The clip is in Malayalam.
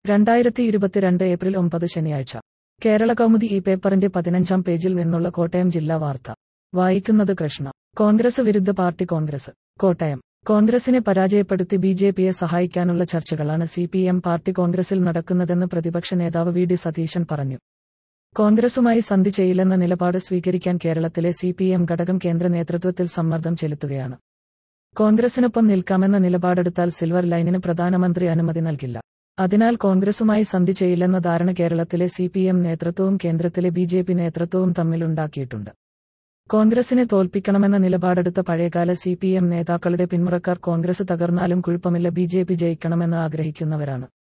രണ്ടായിരത്തി ഇരുപത്തിരണ്ട് ഏപ്രിൽ ഒമ്പത് ശനിയാഴ്ച കേരള കൗമുദി ഈ പേപ്പറിന്റെ പതിനഞ്ചാം പേജിൽ നിന്നുള്ള കോട്ടയം ജില്ലാ വാർത്ത വായിക്കുന്നത് കൃഷ്ണ കോൺഗ്രസ് വിരുദ്ധ പാർട്ടി കോൺഗ്രസ് കോട്ടയം കോൺഗ്രസിനെ പരാജയപ്പെടുത്തി ബി ജെ പിയെ സഹായിക്കാനുള്ള ചർച്ചകളാണ് സി പി എം പാർട്ടി കോൺഗ്രസിൽ നടക്കുന്നതെന്ന് പ്രതിപക്ഷ നേതാവ് വി ഡി സതീശൻ പറഞ്ഞു കോൺഗ്രസുമായി സന്ധി ചെയ്യില്ലെന്ന നിലപാട് സ്വീകരിക്കാൻ കേരളത്തിലെ സി പി എം ഘടകം കേന്ദ്ര നേതൃത്വത്തിൽ സമ്മർദ്ദം ചെലുത്തുകയാണ് കോൺഗ്രസിനൊപ്പം നിൽക്കാമെന്ന നിലപാടെടുത്താൽ സിൽവർ ലൈനിന് പ്രധാനമന്ത്രി അനുമതി നൽകില്ല അതിനാൽ കോൺഗ്രസുമായി സന്ധി ചെയ്യില്ലെന്ന ധാരണ കേരളത്തിലെ സി പി എം നേതൃത്വവും കേന്ദ്രത്തിലെ ബി ജെ പി നേതൃത്വവും തമ്മിലുണ്ടാക്കിയിട്ടുണ്ട് കോൺഗ്രസിനെ തോൽപ്പിക്കണമെന്ന നിലപാടെടുത്ത പഴയകാല സി പി എം നേതാക്കളുടെ പിന്മുറക്കാർ കോൺഗ്രസ് തകർന്നാലും കുഴപ്പമില്ല ബി ജെ പി ജയിക്കണമെന്ന് ആഗ്രഹിക്കുന്നവരാണ്